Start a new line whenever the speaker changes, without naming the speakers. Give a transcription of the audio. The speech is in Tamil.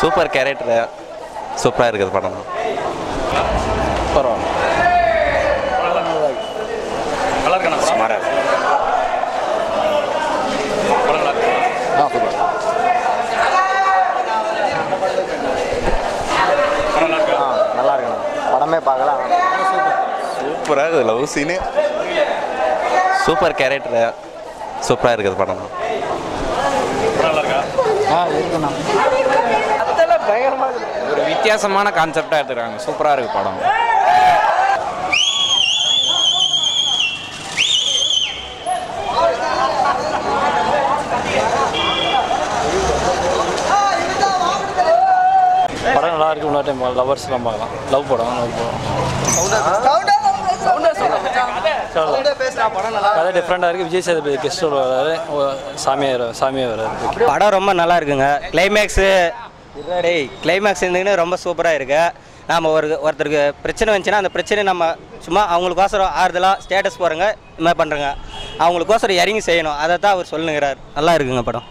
சூப்பர் கேரக்டர் சூப்பராக இருக்குது படம்
பரவாயில்ல
நல்லா இருக்கா
சுமாராக இருக்கு
படம் நல்லா இருக்கு
ஆ சூப்பர்
படம் நல்லா இருக்கா
ஆ நல்லா இருக்குண்ணா படமே பார்க்கலாம்
சூப்பராக இருக்குது லவ் சீனு சூப்பர் கேரக்டர் சூப்பராக இருக்குது படம்
படம் நல்லா இருக்கா
ஆ இருக்குண்ணா
ஒரு வித்தியாசமான கான்செப்டாக எடுத்துருக்காங்க சூப்பராக இருக்குது படம்
படம் நல்லா இருக்கு இன்னொரு டைம் லவர்ஸ்லாம் பார்க்கலாம் லவ் படம் லவ் படம் கதை டிஃப்ரெண்டாக இருக்குது விஜய் சேதுபதி கெஸ்ட் வராரு சாமியார் சாமியார் வராரு
படம் ரொம்ப நல்லா இருக்குங்க கிளைமேக்ஸு டேய் கிளைமேக்ஸ் இருந்துன்னு ரொம்ப சூப்பராக இருக்கு நாம் ஒரு ஒருத்தருக்கு பிரச்சனை வந்துச்சுன்னா அந்த பிரச்சனையை நம்ம சும்மா அவங்களுக்கோசரம் ஆறுதலாக ஸ்டேட்டஸ் போகிறோங்க இது மாதிரி பண்ணுறங்க அவங்களுக்கோசரம் இறங்கி செய்யணும் அதை தான் அவர் சொல்லுங்கிறார் நல்லா இருக்குங்க படம்